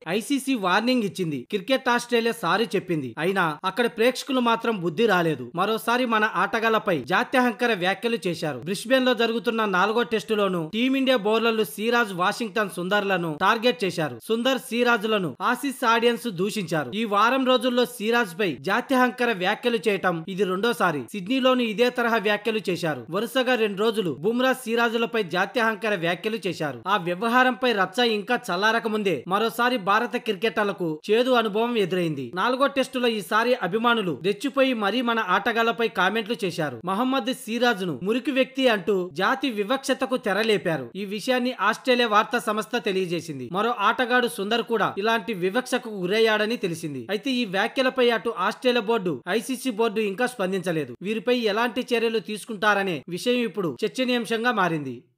ICC warning ఇచ్చింది cricket Australia sorry చెప్పింది అయినా అక్కడ ప్రేక్షకులు మాత్రం బుద్ధి రాలేదు మరోసారి మన ఆటగాళ్లపై జాత్యహంకర వ్యాఖ్యలు చేశారు బ్రిస్బెన్ లో జరుగుతున్న నాలుగో టెస్టులోను టీమిండియా బౌలర్లు సిరాజ్ వాషింగ్టన్ సుందర్లను టార్గెట్ చేశారు సుందర్ సిరాజులను ఆసీస్ ఆడియన్స్ దూషించారు ఈ వారం రోజుల్లో సిరాజ్ పై జాత్యహంకర వ్యాఖ్యలు చేయటం ఇది రెండోసారి సిడ్నీలోని ఇదే తరహా వ్యాఖ్యలు చేశారు వరుసగా రెండు రోజులు బుమ్రా సిరాజులపై జాత్యహంకర వ్యాఖ్యలు చేశారు ఆ వ్యవహారంపై రచ్చ ఇంకా చల్లారక ముందే మరోసారి భారత క్రికెటర్లకు చేదు అనుభవం ఎదురైంది నాలుగో టెస్టులో ఈసారి అభిమానులు రెచ్చిపోయి మరీ మన ఆటగాళ్లపై కామెంట్లు చేశారు మహమ్మద్ సిరాజ్ ను మురికి వ్యక్తి అంటూ జాతి వివక్షతకు తెరలేపారు ఈ విషయాన్ని ఆస్ట్రేలియా వార్తా సంస్థ తెలియజేసింది మరో ఆటగాడు సుందర్ కూడా ఇలాంటి వివక్షకు గురయ్యాడని తెలిసింది అయితే ఈ వ్యాఖ్యలపై అటు ఆస్ట్రేలియా బోర్డు ఐసీసీ బోర్డు ఇంకా స్పందించలేదు వీరిపై ఎలాంటి చర్యలు తీసుకుంటారనే విషయం ఇప్పుడు చర్చనీయాంశంగా మారింది